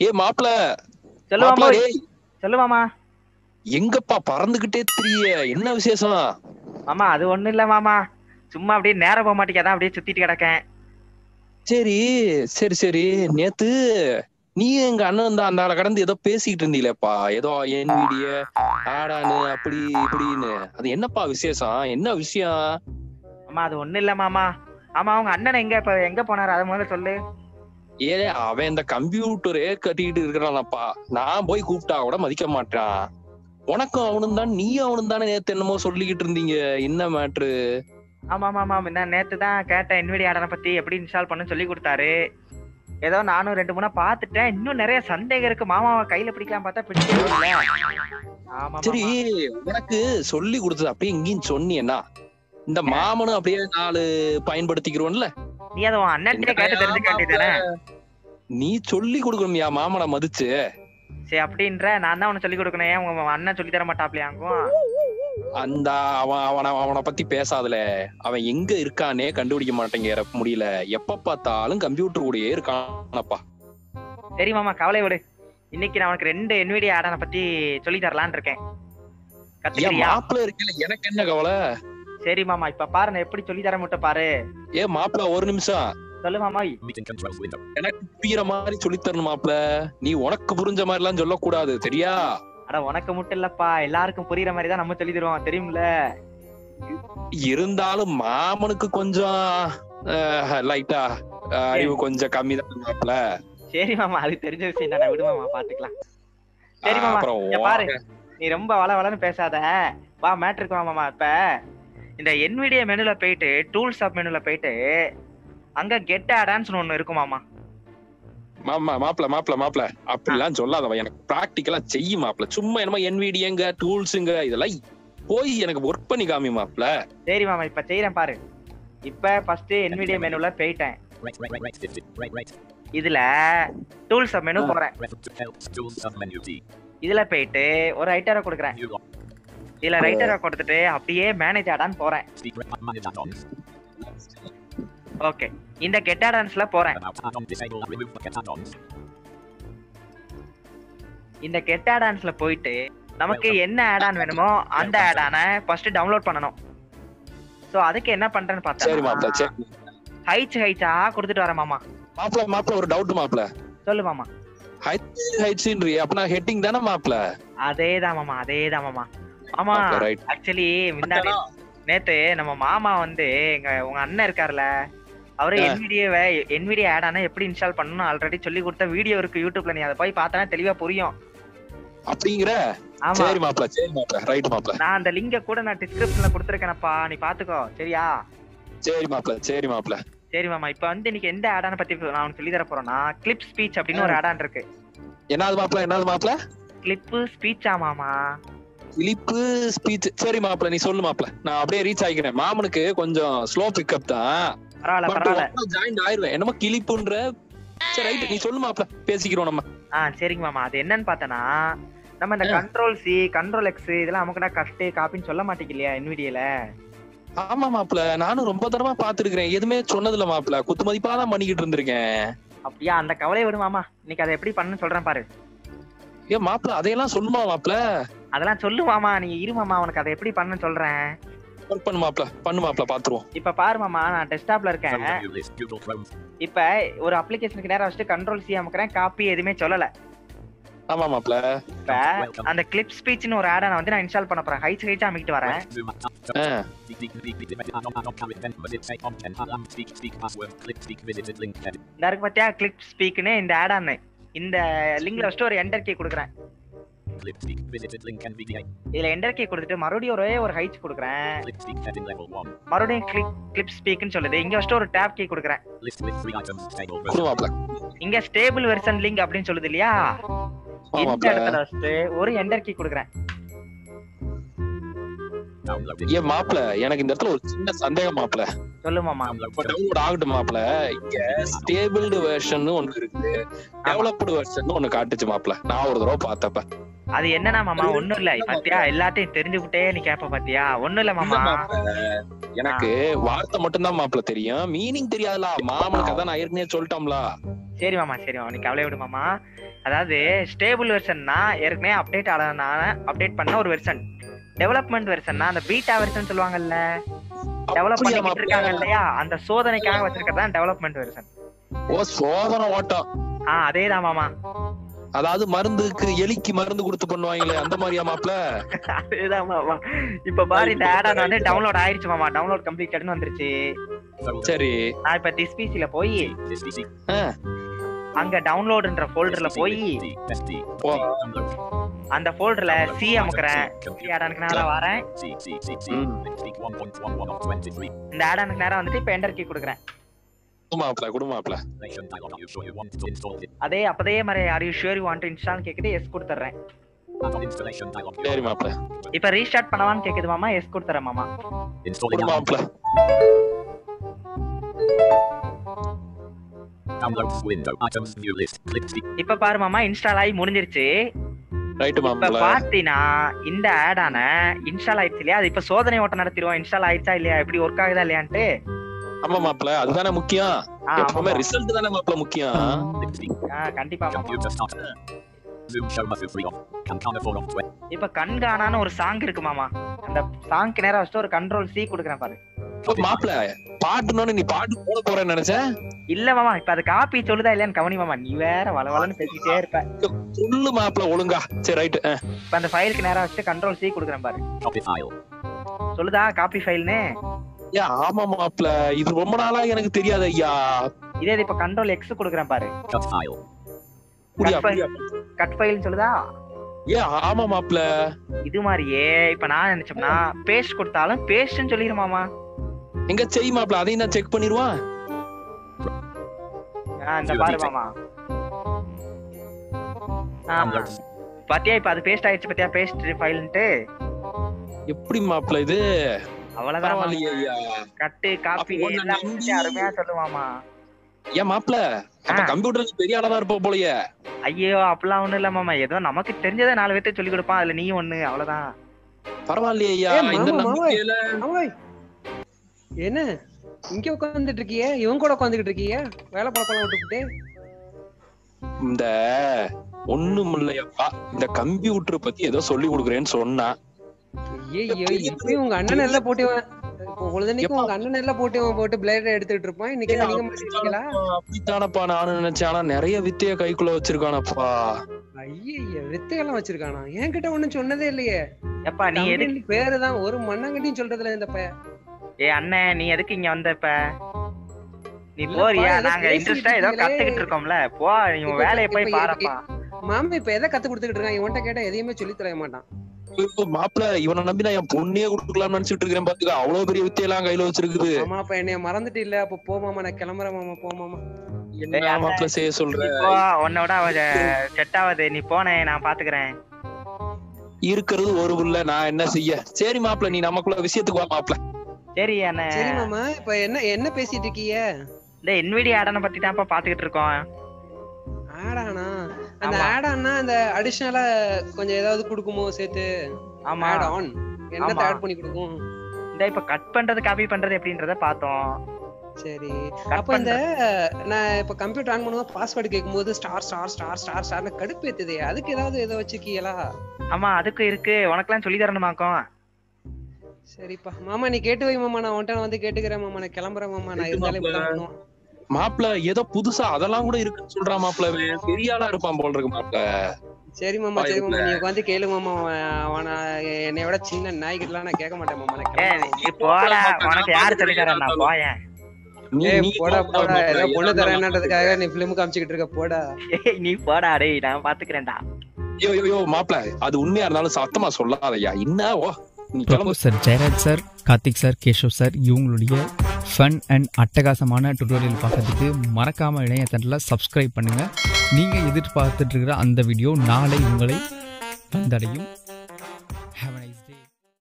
ஏ மாப்ள சொல்லு மாப்ள மாமா டேய் சொல்லு மாமா எங்கப்பா பறந்துகிட்டே தெரிய என்ன விசேஷம் மாமா அது ஒண்ணும் இல்ல மாமா சும்மா அப்படியே நேரம் போக மாட்டேங்காதான் அப்படியே சுத்திட்டு கிடக்கேன் சரி சரி சரி நேத்து நீ எங்க அண்ணன் தான் அந்த ஆளை கடந்து ஏதோ பேசிக்கிட்டு இருந்தீங்களேப்பா ஏதோ என் வீடிய ஆடானு அப்படி இப்படின்னு அது என்னப்பா விசேஷம் என்ன விஷயம் மாமா அது ஒண்ணும் இல்ல மாமா ஆமா அவங்க அண்ணன் எங்க இப்ப எங்க போனாரு அதை முதல்ல சொல்லு ஏ அவன் இந்த கம்ப்யூட்டரே கட்டிக்கிட்டு இருக்கிறானப்பா நான் போய் கூப்பிட்டா கூட மதிக்க மாட்டான் உனக்கும் அவனும் தான் நீ அவனும் தானே நேத்து என்னமோ சொல்லிக்கிட்டு இருந்தீங்க என்ன மேட்ரு ஆமா ஆமா ஆமா நான் நேத்து தான் கேட்டேன் என்விடி ஆடனை பத்தி எப்படி இன்ஸ்டால் பண்ணு சொல்லி கொடுத்தாரு ஏதோ நானும் ரெண்டு மூணா பாத்துட்டேன் இன்னும் நிறைய சந்தேகம் இருக்கு மாமாவை கையில பிடிக்கலாம் பார்த்தா பிடிக்கவே இல்ல ஆமா சரி உனக்கு சொல்லி கொடுத்தது அப்படியே இங்கேயும் சொன்னியன்னா இந்த மாமனும் அப்படியே நாலு பயன்படுத்திக்கிறோம்ல நீ அதை உன் அண்ணன் கேட்டு தெரிஞ்சுக்க வேண்டியதானே நீ சொல்லி கொடுக்கணும்யா மாமனை மதிச்சு சரி அப்படின்ற நான் தான் உனக்கு சொல்லி கொடுக்கணும் ஏன் உங்க அண்ணன் சொல்லி தர மாட்டாப்லையாங்கும் அந்த அவன் அவனை அவனை பத்தி பேசாதல அவன் எங்க இருக்கானே கண்டுபிடிக்க மாட்டேங்கிற முடியல எப்ப பார்த்தாலும் கம்ப்யூட்டர் கூடயே இருக்கானப்பா சரி மாமா கவலை விடு இன்னைக்கு நான் உனக்கு ரெண்டு என்விடி ஆடனை பத்தி சொல்லி தரலான்னு இருக்கேன் ஏன் கத்துக்கிறியா மாப்பிள்ள இருக்கல எனக்கு என்ன கவலை சரி மாமா இப்ப பாரு நான் எப்படி சொல்லி தர மட்டும் பாரு ஏ மாப்பிள்ள ஒரு நிமிஷம் சொல்லு மாமா Meeting controls window. எனக்கு புரியுற மாதிரி சொல்லி தரணும் மாப்பிள்ள நீ உனக்கு புரிஞ்ச மாதிரி எல்லாம் சொல்லக்கூடாது சரியா அட உனக்கு மட்டும் இல்லப்பா எல்லாருக்கும் புரியுற மாதிரி தான் நம்ம சொல்லி தருவோம் தெரியும்ல இருந்தாலும் மாமனுக்கு கொஞ்சம் லைட்டா அறிவு கொஞ்சம் கம்மி தான் மாப்பிள்ள சரி மாமா அது தெரிஞ்ச விஷயம் தானே விடு மாமா பாத்துக்கலாம் சரி மாமா அப்புறம் இங்க பாரு நீ ரொம்ப வள வளன்னு பேசாத வா மேட்ருக்கு வா மாமா இப்ப இந்த என்விடிய மெனுல போயிட்டு டூல்ஸ் ஆப் மெனுல போயிட்டு அங்க கெட் ஆடான்ஸ் ஒண்ணு இருக்கும் மாமா மாமா மாப்பிள மாப்பிள மாப்பிள அப்படிலாம் சொல்லாதவன் எனக்கு பிராக்டிக்கலா செய்ய மாப்பிள சும்மா என்னமோ என்விடியங்க டூல்ஸுங்க இதெல்லாம் போய் எனக்கு ஒர்க் பண்ணி காமி மாப்பிள சரி மாமா இப்ப செய்யறேன் பாரு இப்ப ஃபர்ஸ்ட் என்விடிய மெனுல போயிட்டேன் Right, right, right, right, 50. Right, right. இதுல டூல்ஸ் ஆப் மெனு போறேன் Refer to help tools of menu D. இதுல போயிட்டு ஒரு ரைட்டரை கொடுக்குறேன் New lock. இதுல ரைட்டரை கொடுத்துட்டு அப்படியே மேனேஜ் ஆடான்னு போறேன் Speak rep manage add-ons. Okay இந்த கெட் ஆடான்ஸ்ல போறேன் About add-on disable and remove bucket add-ons. இந்த கெட் ஆடான்ஸ்ல போயிட்டு நமக்கு என்ன ஆடான் வேணுமோ அந்த ஆடானை ஃபர்ஸ்ட் டவுன்லோட் பண்ணணும் சோ அதுக்கு என்ன பண்றேன்னு சரி மாப்பிள பார்த்தா சரி ஹைட்ஸ் ஹைட்ஸா கொடுத்துட்டு வரேன் மாமா மாப்பிள மாப்பிள ஒரு டவுட் மாப்பிள சொல்லு மாமா ஹைட்ஸ்ன்றி அப்பனா ஹெட்டிங் தானே மாப்பிள அதேதான் மாமா அதேதான் மாமா ஆமா ரைட் ஆக்சுவலி முன்னாடி நேத்து நம்ம மாமா வந்து எங்க உங்க அண்ணன் இருக்காருல்ல அவரு ஆ. என்விடிய என்விடிய ஆட் ஆனா எப்படி இன்ஸ்டால் பண்ணணும் ஆல்ரெடி சொல்லி கொடுத்த வீடியோ இருக்கு யூடியூப்ல நீ அதை போய் பார்த்தா தெளிவா புரியும் அப்படிங்கிற ஆமா சரி மாப்பிள சரி மாப்பிள ரைட் மாப்பிள நான் அந்த லிங்க கூட நான் டிஸ்கிரிப்ஷன்ல கொடுத்துருக்கேனப்பா நீ பாத்துக்கோ சரியா சரி மாப்பிள சரி மாப்பிள சரி மாமா இப்ப வந்து இன்னைக்கு எந்த ஆடான பத்தி நான் உனக்கு சொல்லி தர போறேன்னா கிளிப் ஸ்பீச் அப்படின்னு ஒரு ஆடான் இருக்கு என்னது மாப்பிள என்னது மாப்பிள கிளிப்பு ஸ்பீச்சா மாமா இழிப்பு ஸ்பீச் சரி மாப்பிள நீ சொல்லு மாப்பிள நான் அப்படியே ரீச் ஆகிக்கிறேன் மாமனுக்கு கொஞ்சம் ஸ்லோ பிக்கப் தான் பரவாயில்ல பரவாயில்ல ஜாயின் ஆயிருவேன் என்னமோ கிளிப்புன்ற சரி ரைட் நீ சொல்லு மாப்பிள பேசிக்கிறோம் நம்ம ஆ சரிங்க மாமா அது என்னன்னு பார்த்தனா நம்ம இந்த ஆ. கண்ட்ரோல் சி கண்ட்ரோல் எக்ஸ் இதெல்லாம் நமக்குனா கஷ்டு காப்பின்னு சொல்ல மாட்டேங்க இல்லையா என்விடியில ஆமா மாப்பிள நானும் ரொம்ப தரமா பாத்துருக்கேன் எதுவுமே சொன்னதில்ல மாப்பிள குத்து மதிப்பா தான் பண்ணிக்கிட்டு இருந்திருக்கேன் அப்படியா அந்த கவலையை விடு மாமா இன்னைக்கு அதை எப்படி பண்ணு சொல்றேன் பாரு ஏன் மாப்பிள அதையெல்லாம் சொல்லுமா மாப்பிள அதெல்லாம் சொல்லு மாமா நீ இரு மாமா உனக்கு அதை எப்படி பண்ணு சொல்றேன் ஒர்க் பண்ணு மாப்பிள பண்ணு மாப்பிள பாத்துருவோம் இப்ப பாரு மாமா நான் டெஸ்க்டாப்ல From இருக்கேன் menu list Google Chrome. இப்ப ஒரு அப்ளிகேஷனுக்கு நேரம் வச்சுட்டு கண்ட்ரோல் சி அமுக்கிறேன் காப்பி எதுவுமே சொல்லல ஆமா மாப்பிள இப்ப அந்த கிளிப் ஸ்பீச்னு ஒரு ஆடை நான் வந்து நான் இன்ஸ்டால் பண்ண போறேன் ஹைட்ஸ் ஹைட்ஸா அமைக்கிட்டு வரேன் Right, zoom up, top, ஆ, Speak, speak, speak, speak, speak, add-on, add-on, carry, then, visit, say, content, add-on, speak, speak, password, click, speak, visited, link, head. இந்த இருக்கு பாத்தியா கிளிப் ஸ்பீக்னு இந்த ஆடான்னு இந்த லிங்க்ல வச்சுட்டு ஒரு என்டர் கீ கொடுக்குறேன் Click, speak, visited, link, NVDA. இதுல என்டர் கீ கொடுத்துட்டு மறுபடியும் ஒரே ஒரு ஹைட்ஸ் கொடுக்குறேன் Click, speak, heading level 1. மறுபடியும் கிளிக் கிளிப் ஸ்பீக்னு சொல்லுது இங்க வச்சுட்டு ஒரு டேப் கீ கொடுக்குறேன் List with three items, stable குடு version. மாப்பிள இங்க ஸ்டேபிள் வெர்ஷன் லிங்க் அப்படின்னு சொல்லுது இல்லையா ஆமா இந்த மாப்பிள இடத்துல வச்சுட்டு ஒரு என்டர் கீ கொடுக்குறேன் Downloading. ஏன் மாப்பிள எனக்கு இந்த இடத்துல ஒரு சின்ன சந்தேகம் மாப்பிள சொல்லு மாமா Download. இப்ப டவுன்லோட் ஆகட்டும் மாப்பிள இங்க ஸ்டேபிள்டு வெர்ஷன் ஒண்ணு இருக்குது டெவலப்டு வெர்ஷன் ஒண்ணு காட்டுச்சு மாப்பிள நான் ஒரு தடவை பார்த்தப்ப அது என்னன்னா மாமா ஒண்ணும் இல்ல பாத்தியா எல்லாத்தையும் தெரிஞ்சுக்கிட்டே நீ கேப்ப பாத்தியா ஒண்ணும் இல்ல மாமா எனக்கு வார்த்தை மட்டும் தான் மாப்பிள தெரியும் மீனிங் தெரியாதுல மாமனுக்கு அதான் நான் ஏற்கனவே சொல்லிட்டோம்ல சரி மாமா சரி மாமா நீ கவலை விடு மாமா அதாவது ஸ்டேபிள் வெர்ஷன்னா ஏற்கனவே அப்டேட் ஆனதுனால அப்டேட் பண்ண ஒரு வெர்ஷன் டெவலப்மெண்ட் வெர்ஷன்னா அந்த பீட்டா வெர்ஷன் சொல்லுவாங்கல்ல டெவலப் அப்படியா பண்ணிட்டு மாப்ள? இருக்காங்க இல்லையா அந்த சோதனைக்காக வச்சிருக்கிறது தான் டெவலப்மெண்ட் வெர்ஷன் ஓ சோதனை ஓட்டம் ஆ அதேதான் மாமா அதாவது மருந்துக்கு எலிக்கு மருந்து கொடுத்து பண்ணுவாங்களே அந்த மாதிரியா மாப்ள அதேதான் மாமா இப்ப பாரு இந்த ஆட் ஆன் வந்து டவுன்லோட் ஆயிருச்சு மாமா டவுன்லோட் கம்ப்ளீட்டட்னு வந்துருச்சு சரி நான் இப்ப திஸ் பிசில போய் This PC. அங்க டவுன்லோடுன்ற ஃபோல்டர்ல போய் SD. ஓ. Download. அந்த ஃபோல்டர்ல சி அமுக்குறேன் சி Computer. ஆடானுக்கு நேரம் வரேன் C C C C. Mm. Speak 1.11 of 23. இந்த ஆடானுக்கு நேரம் வந்துட்டு இப்ப என்டர் கீ கொடுக்குறேன் குடுமாப்ல குடுமாப்ல Nation dialog. Are you sure you want to install it? அதே அப்பதே மாதிரி are you sure you want to install கேக்குது எஸ் கொடுத்துறேன் Add-on installation dialog. சரி மாப்ள இப்ப ரீஸ்டார்ட் பண்ணவான்னு கேக்குது மாமா எஸ் கொடுத்துறேன் மாமா Installing add-on. குடுமாப்ல Downloads window. Items view list. Click speak. இப்ப பாரு மாமா இன்ஸ்டால் ஆகி முடிஞ்சிருச்சு ரைட்டு இப்ப மாப்ள பாத்தீங்கன்னா இந்த ஆடான இன்ஸ்டால் ஆயிடுச்சு இல்லையா அது இப்ப சோதனை ஓட்டம் நடத்திடுவோம் இன்ஸ்டால் ஆயிடுச்சா இல்லையா எப்படி ஒர்க் ஆகுதா இல்லையான்ட்டு ஆமா மாப்ள அதுதானே முக்கியம் ஆ, எப்பவுமே ஆமாமா. ரிசல்ட் தானே மாப்ள முக்கியம் Click speak. ஆ, கண்டிப்பா மாமா Computer starter. Zoom show must 3 off. Campana 4 of 20. இப்ப கண்காணான்னு ஒரு சாங் இருக்கு மாமா அந்த சாங்க்கு நேரம் வச்சுட்டு ஒரு கண்ட்ரோல் சி கொடுக்குறேன் பாரு மாப்ள பாட்டுனோட நீ பாட்டு போட போறேன்னு நினைச்சேன் இல்ல மாமா இப்ப அது காப்பி சொல்லுதா இல்லையான்னு கவனி மாமா நீ வேற வளவலன்னு பேசிட்டே இருப்ப சொல்லு மாப்ள ஒழுங்கா சரி ரைட்டு இப்ப அந்த ஃபைலுக்கு நேரம் வச்சுட்டு கண்ட்ரோல் சி கொடுக்குறேன் பாரு Copy file. சொல்லுதா காப்பி ஃபைல்னு ஏ ஆமா மாப்ள இது ரொம்ப நாளா எனக்கு தெரியாது ஐயா இதே இது இப்ப கண்ட்ரோல் எக்ஸ் கொடுக்குறேன் பாரு Cut file. புரியா Cut file. புரியா கட் ஃபைல்னு சொல்லுதா ஏ ஆமா மாப்ள இது மாதிரியே இப்ப நான் நினைச்சோம்னா பேஸ்ட் கொடுத்தாலும் பேஸ்ட்னு சொல்லிடு மாமா எங்க செய் மாப்ள அதையும் நான் செக் பண்ணிடுவான் ஆ, இந்த பாரு மாமா ஆ, Downloads. பாத்தியா இப்ப அது பேஸ்ட் ஆயிடுச்சு பாத்தியா பேஸ்ட் ஃபைல்ன்ட்டு எப்படி மாப்ள இது அவ்வளவுதான் மாமா. பரவாயில்லையே ஐயா கட்டு காப்பி அப்போ ஒண்ணு எல்லாம் நம்பி- வச்சு அருமையா சொல்லுவாமா ஏன் மாப்ள அப்ப ஆ. கம்ப்யூட்டருக்கு பெரிய ஆளா தான் இருப்ப போலயே ஐயோ அப்பெல்லாம் ஒண்ணும் இல்ல மாமா ஏதோ நமக்கு தெரிஞ்சதை நாலு பேர்த்து சொல்லி கொடுப்பான் அதுல நீ ஒண்ணு அவ்வளவுதான் பரவாயில்லையே ஐயா ஏய், இந்த மாமா, மாமா. நம்பிக்கையில ஓய் என்ன இங்க உட்காந்துட்டு இருக்கியே இவன் கூட உட்காந்துக்கிட்டு இருக்கியே வேலை பார்க்கலாம் விட்டுவிட்டு இந்த ஒண்ணும் இல்லையப்பா இந்த கம்ப்யூட்டர் பத்தி ஏதோ சொல்லி கொடுக்குறேன்னு சொன்னா ஐயோ இப்பயும் உங்க அண்ணன் எல்லாம் போட்டு பொழுதனைக்கும் உங்க அண்ணன் எல்லாம் போட்டு இவன் போட்டு பிளேட் எடுத்துட்டு இருப்பான் இன்னைக்கு என்ன நீங்க மாட்டீங்களா அப்படித்தானப்பா நானும் நினைச்சேன் ஆனா நிறைய வித்தைய கைக்குள்ள வச்சிருக்கானப்பா ஐயய்ய வித்தையெல்லாம் வச்சிருக்கானா என்கிட்ட ஒண்ணும் சொன்னதே இல்லையே எப்பா நீ எதுக்கு தம்பின்னு பேருதான் ஒரு மண்ணாங்கட்டியும் சொல்றதுல இந்த பையன் ஏ அண்ணன் நீ எதுக்கு இங்க வந்த இப்ப நீ இல்லப்பா, போறியா ஏதோ நாங்க பேசிக்கிட்டு இன்ட்ரெஸ்டா ஏதோ இருக்கீங்களே. கத்துக்கிட்டு இருக்கோம்ல போ நீ உன் இப்ப- வேலையை போய் இப்ப பாருப்பா மாமா இப்ப எதை கத்து கொடுத்துக்கிட்டு இருக்கான் இவன்ட்ட கேட்டா எதையுமே சொல்லி தர மாட்டான் மாப்பிள இவனை நம்பி நான் என் பொண்ணையே கொடுக்கலாம்னு நினைச்சிட்டு இருக்கிறேன் பாத்துக்க அவ்வளவு பெரிய வித்தையெல்லாம் கையில வச்சிருக்குது மாமா அப்ப என்னைய மறந்துட்டு இல்ல அப்ப போ மாமா நான் கிளம்புறேன் மாமா போ மாமா என்ன மாப்பிள செய்ய சொல்ற இப்போ உன்னோட அவ செட் ஆகாது நீ போனே நான் பாத்துக்கிறேன் இருக்கிறது ஒரு புள்ள நான் என்ன செய்ய சரி மாப்பிள நீ நமக்குள்ள விஷயத்துக்கு வா மாப்பிள சரி அண்ணன் சரி மாமா இப்ப என்ன என்ன பேசிட்டு இருக்கீங்க இந்த என்விடி ஆடனை பத்தி தான்ப்பா பாத்துக்கிட்டு இருக்கோம் ஆடானா அந்த ஆமா. ஆடானா அந்த அடிஷனலா கொஞ்சம் ஏதாவது கொடுக்குமோ சேர்த்து ஆமா ஆட் ஆன் என்னத்த ஆமா. ஆட் பண்ணி கொடுக்கும் இந்த இப்ப கட் பண்றது காப்பி பண்றது எப்படின்றத பார்த்தோம் சரி Cut அப்ப இந்த நான் இப்ப கம்ப்யூட்டர் ஆன் பண்ணும்போது பாஸ்வேர்டு கேட்கும்போது ஸ்டார் ஸ்டார் ஸ்டார் ஸ்டார் ஸ்டார்னு கடுப்பு ஏத்துதே அதுக்கு ஏதாவது ஏதோ வச்சிருக்கீங்களா ஆமா அதுக்கு இருக்கு உனக்கெல்லாம் சொல்லி தரணுமாக்கும் சரிப்பா மாமா நீ கேட்டு வை மாமா நான் உன்ட்ட வந்து கேட்டுக்கிறேன் மாமா நான் கிளம்புறேன் மாமா நான் இருந்தாலும் இப்படிதான் பண்ணுவோம் மாப்பிள ஏதோ புதுசா அதெல்லாம் கூட இருக்குன்னு சொல்றான் மாப்பிள இவன். பெரிய ஆளா இருப்பான் போல இருக்கு மாப்பிள சரி மாமா சரி மாமா நீ உட்காந்து கேளு மாமா அவன் அவன என்னை விட சின்ன நாய்கிட்டலாம் நான் கேட்க மாட்டேன் மாமா நான் ஏ கிளம்புறேன் நீ போடா உனக்கு யாரு சொல்லி தரேன் நான் போயேன் நீ ஏய் நீ போடா போடா மாப்பிள, ஏதோ பொண்ணு ஏன் தரேன்றதுக்காக நீ பிலிம் காமிச்சுக்கிட்டு இருக்க போடா ஏய் நீ போடா டேய் நான் பாத்துக்கிறேன்டா ஐயோ ஐயோ, ஐயோ மாப்பிள அது உண்மையா இருந்தாலும் சத்தமா சொல்லாதய்யா என்ன ஓ நீ கிளம்பு propose sir Jeyaraj sir Karthik sir Keshav sir இவங்களுடைய ஃபன் அண்ட் அட்டகாசமான டுட்டோரியல் பார்க்கறதுக்கு மறக்காமல் இணையதளத்தில் சப்ஸ்கிரைப் பண்ணுங்கள் நீங்கள் எதிர்பார்த்துட்டு இருக்கிற அந்த வீடியோ நாளை உங்களை வந்தடையும்